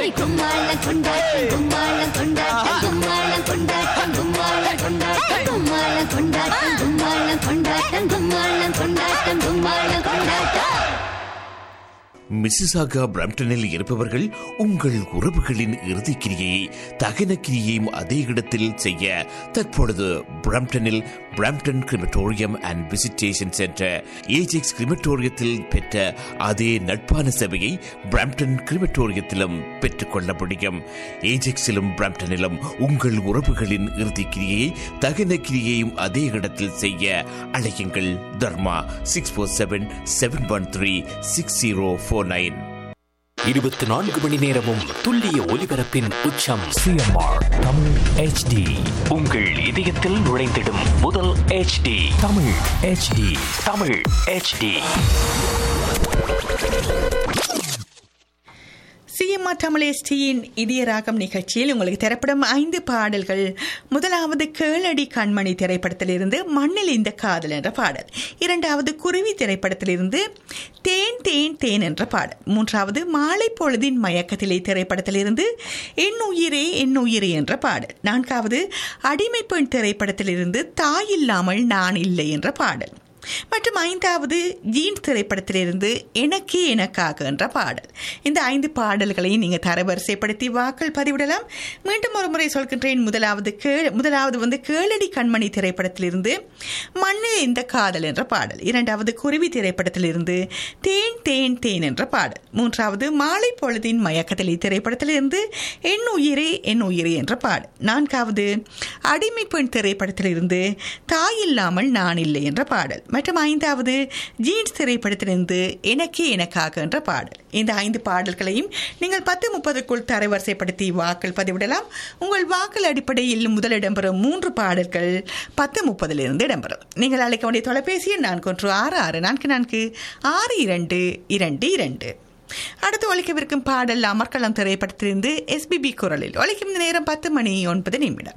கும்மாளம் கொண்டாட்டம் கும்மாளம் கொண்டாட்டம் கும்மாளம் கொண்டாட்டம் கும்மாளம் கொண்டாட்டம் கும்மாளம் கொண்டாட்டம் கும்மாளம் கொண்டாட்டம் கும்மாளம் கொண்டாட்டம் கும்மாளம் கொண்டாட்டம் மிசிசாகா பிரம்டனில் இருப்பவர்கள் உங்கள் உறவுகளின் இறுதிக் கிரியை தகன கிரியையும் அதே இடத்தில் செய்ய தற்பொழுது பிரம்டனில் Brampton crematorium and visitation centre Ajax கிரிமட்டோரியத்தில் பெற்ற அதே நட்பான சேவையை பிரம்டன் கிரிமட்டோரியத்திலும் பெற்றுக்கொள்ள முடியும் ஏஜெக்ஸிலும் பிரம்டனிலும் உங்கள் உறவுகளின் இறுதிக் கிரியை தகன கிரியையும் அதே இடத்தில் செய்ய அழையுங்கள் Dharma six four seven seven one three six zero four nine இருபத்தி நான்கு மணி நேரமும் துல்லிய ஒலிபரப்பின் உச்சம் சிஎம்ஆர் தமிழ் ஹெச்டி உங்கள் இதயத்தில் நுழைந்திடும் முதல் HD Tamil HD Tamil HD CMR Tamil எஸ்டியின் இதய ராகம் நிகழ்ச்சியில் உங்களுக்கு தரப்படும் ஐந்து பாடல்கள் முதலாவது கேளடி கண்மணி திரைப்படத்திலிருந்து மண்ணில் இந்த காதல் என்ற பாடல் இரண்டாவது குருவி திரைப்படத்திலிருந்து தேன் தேன் தேன் என்ற பாடல் மூன்றாவது மாலை பொழுதின் மயக்கத்திலே திரைப்படத்திலிருந்து என் உயிரே என் உயிரே என்ற பாடல் நான்காவது அடிமை பெண் திரைப்படத்திலிருந்து தாய் இல்லாமல் நான் இல்லை என்ற பாடல் மற்றும் ஐந்தாவது ஜீன்ஸ் திரைப்படத்திலிருந்து எனக்கே எனக்காக என்ற பாடல் இந்த ஐந்து பாடல்களையும் நீங்கள் தரவரிசைப்படுத்தி வாக்கள் பதிவிடலாம் மீண்டும் ஒரு முறை சொல்கின்றேன் முதலாவது கே முதலாவது வந்து கேளடி கண்மணி திரைப்படத்திலிருந்து மண்ணில் இந்த காதல் என்ற பாடல் இரண்டாவது குருவி திரைப்படத்திலிருந்து தேன் தேன் தேன் என்ற பாடல் மூன்றாவது மாலை பொழுதின் மயக்கத்திலே திரைப்படத்திலிருந்து என் உயிரே என் உயிரே என்ற பாடல் நான்காவது அடிமை பெண் திரைப்படத்திலிருந்து தாய் இல்லாமல் நான் இல்லை என்ற பாடல் மற்றும் ஐந்தாவது ஜீன்ஸ் திரைப்படத்திலிருந்து எனக்கே எனக்காக என்ற பாடல் இந்த ஐந்து பாடல்களையும் நீங்கள் பத்து முப்பதுக்குள் தரவரிசைப்படுத்தி வாக்கள் பதிவிடலாம் உங்கள் வாக்கள் அடிப்படையில் முதல் இடம்பெறும் மூன்று பாடல்கள் பத்து முப்பதிலிருந்து இடம்பெறும் நீங்கள் அழைக்க வேண்டிய தொலைபேசி எண் நான்கு ஒன்று ஆறு ஆறு நான்கு நான்கு ஆறு இரண்டு இரண்டு இரண்டு அடுத்து ஒழிக்கவிருக்கும் பாடல் அமர்கலம் திரைப்படத்திலிருந்து எஸ்பிபி குரலில் ஒழிக்கும் நேரம் பத்து மணி ஒன்பது நிமிடம்